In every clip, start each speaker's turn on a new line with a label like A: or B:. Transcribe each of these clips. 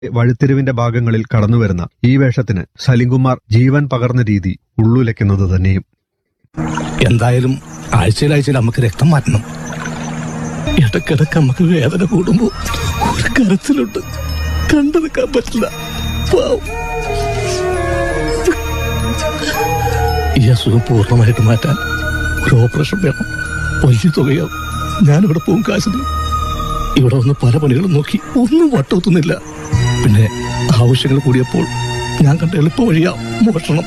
A: വഴിത്തിരിവിന്റെ ഭാഗങ്ങളിൽ കടന്നുവരുന്ന ഈ വേഷത്തിന് സലിംകുമാർ ജീവൻ പകർന്ന രീതി ഉള്ളുലയ്ക്കുന്നത് തന്നെയും
B: എന്തായാലും ആഴ്ചയിൽ ആഴ്ചയിൽ നമുക്ക് രക്തം മാറ്റണം ഇടക്കിടക്ക് നമുക്ക് വേദന കൂടുമ്പോ ഒരു കരച്ചിലുണ്ട് കണ്ടു നിൽക്കാൻ പറ്റില്ല പാവം. ഈ അസുഖം പൂർണ്ണമായിട്ട് മാറ്റാൻ ഒരു ഓപ്പറേഷൻ വേണം വലിയ തുകയാവും ഞാനിവിടെ പോകും കാശിന് ഇവിടെ വന്ന് പല പണികളും നോക്കി ഒന്നും വട്ടൊത്തുന്നില്ല പിന്നെ ആവശ്യങ്ങൾ കൂടിയപ്പോൾ ഞാൻ കണ്ട എളുപ്പ വഴിയാ മോഷണം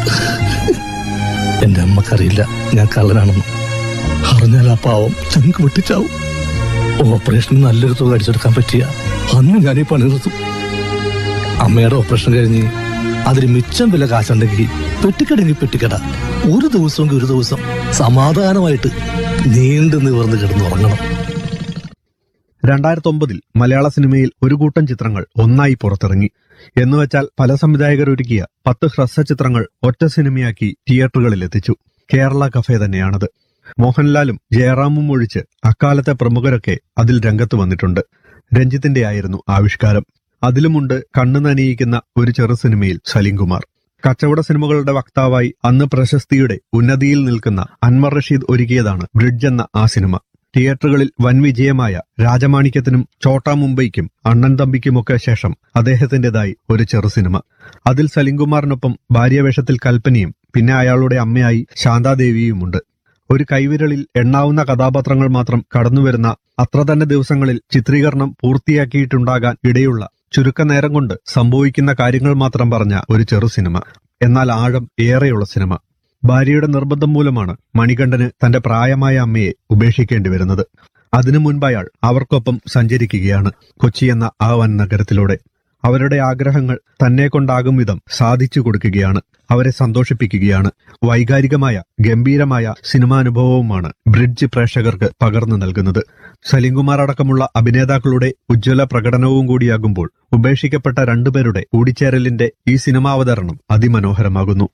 B: എന്റെ അമ്മക്കറിയില്ല ഞാൻ കള്ളനാണെന്ന് അറിഞ്ഞാൽ ആ പാവം ചങ്ക് വെട്ടിച്ചാവും ഓപ്പറേഷന് നല്ലൊരു തുക അടിച്ചെടുക്കാൻ പറ്റിയ അന്ന് ഞാൻ ഈ പണി നിർത്തും അമ്മയുടെ ഓപ്പറേഷൻ കഴിഞ്ഞ് അതിന് മിച്ചം വില കാശുണ്ടെങ്കിൽ പെട്ടിക്കടെങ്കിൽ പെട്ടിക്കട ഒരു ദിവസമെങ്കിൽ ഒരു ദിവസം സമാധാനമായിട്ട് നീണ്ടു നിവർന്ന് കിടന്നുറങ്ങണം
A: രണ്ടായിരത്തി ഒമ്പതിൽ മലയാള സിനിമയിൽ ഒരു കൂട്ടം ചിത്രങ്ങൾ ഒന്നായി പുറത്തിറങ്ങി എന്നുവെച്ചാൽ പല സംവിധായകർ ഒരുക്കിയ പത്ത് ഹ്രസ്വ ചിത്രങ്ങൾ ഒറ്റ സിനിമയാക്കി തിയേറ്ററുകളിൽ എത്തിച്ചു കേരള കഫേ തന്നെയാണത് മോഹൻലാലും ജയറാമും ഒഴിച്ച് അക്കാലത്തെ പ്രമുഖരൊക്കെ അതിൽ രംഗത്ത് വന്നിട്ടുണ്ട് രഞ്ജിത്തിന്റെ ആയിരുന്നു ആവിഷ്കാരം അതിലുമുണ്ട് കണ്ണു നനയിക്കുന്ന ഒരു ചെറു സിനിമയിൽ സലീംകുമാർ കച്ചവട സിനിമകളുടെ വക്താവായി അന്ന് പ്രശസ്തിയുടെ ഉന്നതിയിൽ നിൽക്കുന്ന അൻവർ റഷീദ് ഒരുക്കിയതാണ് ബ്രിഡ്ജ് എന്ന ആ സിനിമ തിയേറ്ററുകളിൽ വൻ വിജയമായ രാജമാണിക്യത്തിനും ചോട്ടാ മുംബൈക്കും അണ്ണൻ തമ്പിക്കുമൊക്കെ ശേഷം അദ്ദേഹത്തിന്റേതായി ഒരു ചെറു സിനിമ അതിൽ സലിംകുമാറിനൊപ്പം ഭാര്യവേഷത്തിൽ കൽപ്പനയും പിന്നെ അയാളുടെ അമ്മയായി ശാന്താദേവിയുമുണ്ട് ഒരു കൈവിരലിൽ എണ്ണാവുന്ന കഥാപാത്രങ്ങൾ മാത്രം കടന്നുവരുന്ന അത്ര തന്നെ ദിവസങ്ങളിൽ ചിത്രീകരണം പൂർത്തിയാക്കിയിട്ടുണ്ടാകാൻ ഇടയുള്ള ചുരുക്കനേരം കൊണ്ട് സംഭവിക്കുന്ന കാര്യങ്ങൾ മാത്രം പറഞ്ഞ ഒരു ചെറു സിനിമ എന്നാൽ ആഴം ഏറെയുള്ള സിനിമ ഭാര്യയുടെ നിർബന്ധം മൂലമാണ് മണികണ്ഠന് തന്റെ പ്രായമായ അമ്മയെ ഉപേക്ഷിക്കേണ്ടി വരുന്നത് അതിനു മുൻപ് അയാൾ അവർക്കൊപ്പം സഞ്ചരിക്കുകയാണ് കൊച്ചി എന്ന ആ വൻ നഗരത്തിലൂടെ അവരുടെ ആഗ്രഹങ്ങൾ തന്നെ കൊണ്ടാകും വിധം സാധിച്ചു കൊടുക്കുകയാണ് അവരെ സന്തോഷിപ്പിക്കുകയാണ് വൈകാരികമായ ഗംഭീരമായ സിനിമാനുഭവവുമാണ് ബ്രിഡ്ജ് പ്രേക്ഷകർക്ക് പകർന്നു നൽകുന്നത് സലിംകുമാർ അടക്കമുള്ള അഭിനേതാക്കളുടെ ഉജ്ജ്വല പ്രകടനവും കൂടിയാകുമ്പോൾ ഉപേക്ഷിക്കപ്പെട്ട രണ്ടുപേരുടെ കൂടിച്ചേരലിന്റെ ഈ സിനിമാവതരണം അതിമനോഹരമാകുന്നു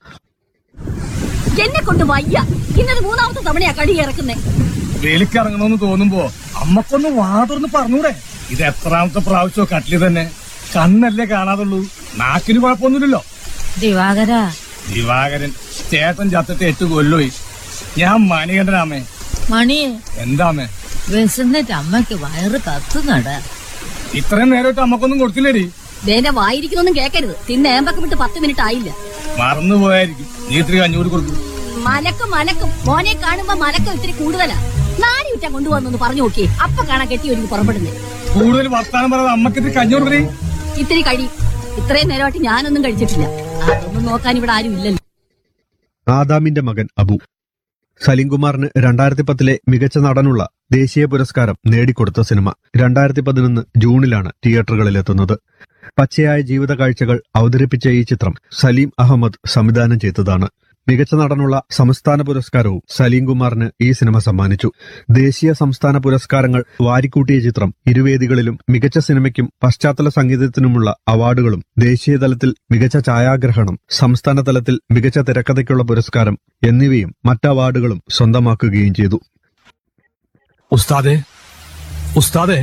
C: എന്നെ കൊണ്ട് വയ്യ ഇന്നത് മൂന്നാമത്തെ തവണയാ കടി ഇറക്കുന്നേ
D: വേലിക്ക് ഇറങ്ങണമെന്ന് തോന്നുമ്പോ അമ്മക്കൊന്ന് വാതുറന്ന് പറഞ്ഞൂടെ ഇത് എത്രാമത്തെ പ്രാവശ്യമോ കട്ടില് തന്നെ കണ്ണല്ലേ കാണാതുള്ളൂ നാക്കിന് കുഴപ്പമൊന്നുമില്ലല്ലോ
C: ദിവാകര
D: ദിവാകരൻ ചേട്ടൻ ചത്തിട്ട് എട്ട് കൊല്ലോയി ഞാൻ മണികണ്ഠനാമേ
E: മണിയെ
D: എന്താമേ
E: വിശന്നിട്ട് അമ്മയ്ക്ക് വയറ് കത്തുന്നട
D: ഇത്രയും നേരമായിട്ട് അമ്മക്കൊന്നും കൊടുത്തില്ലേടി
C: വേന്റെ വായിരിക്കുന്നൊന്നും കേക്കരുത് തിന്ന് ഏമ്പൊക്കെ വിട്ട് പത്ത് മിനിറ്റ് ആയില്ല
D: മറന്നുപോയായിരിക്കും നീ ഇത്തിരി കഞ്ഞൂടി കൊടുക്കും
C: മലക്കും മലക്കും മോനെ കാണുമ്പോ മലക്കം ഇത്തിരി കൂടുതലാ നാടി വിറ്റാ കൊണ്ടുവന്നു പറഞ്ഞു നോക്കിയേ അപ്പൊ കാണാൻ കെട്ടി ഒരുങ്ങി പുറപ്പെടുന്നേ
D: കൂടുതൽ വർത്താനം പറയാതെ അമ്മക്ക് ഇത്തിരി കഞ്ഞി കൊടുക്കണേ
C: ഇത്തിരി കഴി ഇത്രയും നേരമായിട്ട് ഞാനൊന്നും കഴിച്ചിട്ടില്ല അതൊന്നും നോക്കാൻ ഇവിടെ ആരും ഇല്ലല്ലോ
A: ആദാമിന്റെ മകൻ അബു സലിംകുമാറിന് രണ്ടായിരത്തി പത്തിലെ മികച്ച നടനുള്ള ദേശീയ പുരസ്കാരം നേടിക്കൊടുത്ത സിനിമ രണ്ടായിരത്തി പതിനൊന്ന് ജൂണിലാണ് തിയേറ്ററുകളിലെത്തുന്നത് പച്ചയായ ജീവിത കാഴ്ചകൾ അവതരിപ്പിച്ച ഈ ചിത്രം സലീം അഹമ്മദ് സംവിധാനം ചെയ്തതാണ് മികച്ച നടനുള്ള സംസ്ഥാന പുരസ്കാരവും സലീം കുമാറിന് ഈ സിനിമ സമ്മാനിച്ചു ദേശീയ സംസ്ഥാന പുരസ്കാരങ്ങൾ വാരിക്കൂട്ടിയ ചിത്രം ഇരുവേദികളിലും മികച്ച സിനിമയ്ക്കും പശ്ചാത്തല സംഗീതത്തിനുമുള്ള അവാർഡുകളും ദേശീയ തലത്തിൽ മികച്ച ഛായാഗ്രഹണം സംസ്ഥാന തലത്തിൽ മികച്ച തിരക്കഥയ്ക്കുള്ള പുരസ്കാരം എന്നിവയും മറ്റ് അവാർഡുകളും സ്വന്തമാക്കുകയും ചെയ്തു
B: ഉസ്താദെ ഉസ്താദെ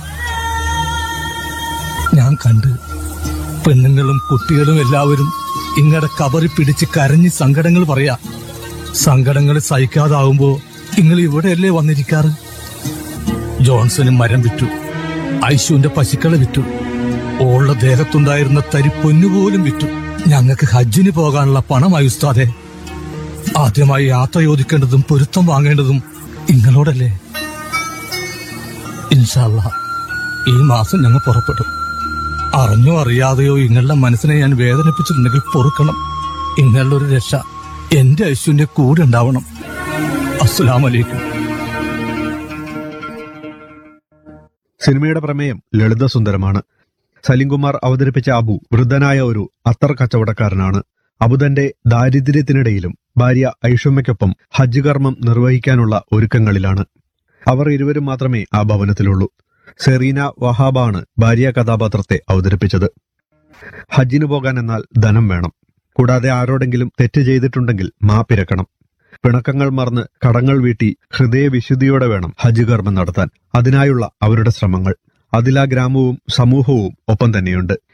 B: ഞാൻ കണ്ട് പെണ്ണുങ്ങളും കുട്ടികളും എല്ലാവരും ഇങ്ങടെ കബറി പിടിച്ച് കരഞ്ഞ് സങ്കടങ്ങൾ പറയാ സങ്കടങ്ങൾ സഹിക്കാതാവുമ്പോ നിങ്ങൾ ഇവിടെയല്ലേ വന്നിരിക്കാറ് ജോൺസന് മരം വിറ്റു ഐശുവിന്റെ പശുക്കളെ വിറ്റു ഓളുടെ ദേഹത്തുണ്ടായിരുന്ന തരി പൊന്നുപോലും വിറ്റു ഞങ്ങൾക്ക് ഹജ്ജിന് പോകാനുള്ള പണമായി ഉസ്താദെ ആദ്യമായി യാത്ര ചോദിക്കേണ്ടതും പൊരുത്തം വാങ്ങേണ്ടതും നിങ്ങളോടല്ലേ ഇൻഷാല്ല ഈ മാസം ഞങ്ങൾ പുറപ്പെടും അറിഞ്ഞോ അറിയാതെയോ ഇങ്ങളുടെ മനസ്സിനെ ഞാൻ വേദനിപ്പിച്ചിട്ടുണ്ടെങ്കിൽ പൊറുക്കണം ഇങ്ങളുടെ ഒരു രക്ഷ എന്റെ ഐശ്വന്റെ കൂടെ ഉണ്ടാവണം അസ്സലാമലൈക്കും
A: സിനിമയുടെ പ്രമേയം ലളിതസുന്ദരമാണ് സലിംകുമാർ അവതരിപ്പിച്ച അബു വൃദ്ധനായ ഒരു അത്തർ കച്ചവടക്കാരനാണ് അബു തന്റെ ദാരിദ്ര്യത്തിനിടയിലും ഭാര്യ ഐഷമ്മയ്ക്കൊപ്പം ഹജ്ജ് കർമ്മം നിർവഹിക്കാനുള്ള ഒരുക്കങ്ങളിലാണ് അവർ ഇരുവരും മാത്രമേ ആ ഭവനത്തിലുള്ളൂ സെറീന വഹാബാണ് ഭാര്യ കഥാപാത്രത്തെ അവതരിപ്പിച്ചത് ഹജ്ജിന് പോകാൻ എന്നാൽ ധനം വേണം കൂടാതെ ആരോടെങ്കിലും തെറ്റ് ചെയ്തിട്ടുണ്ടെങ്കിൽ മാപ്പിരക്കണം പിണക്കങ്ങൾ മറന്ന് കടങ്ങൾ വീട്ടി ഹൃദയവിശുദ്ധിയോടെ വേണം ഹജ്ജ് കർമ്മം നടത്താൻ അതിനായുള്ള അവരുടെ ശ്രമങ്ങൾ അതിലാ ഗ്രാമവും സമൂഹവും ഒപ്പം തന്നെയുണ്ട്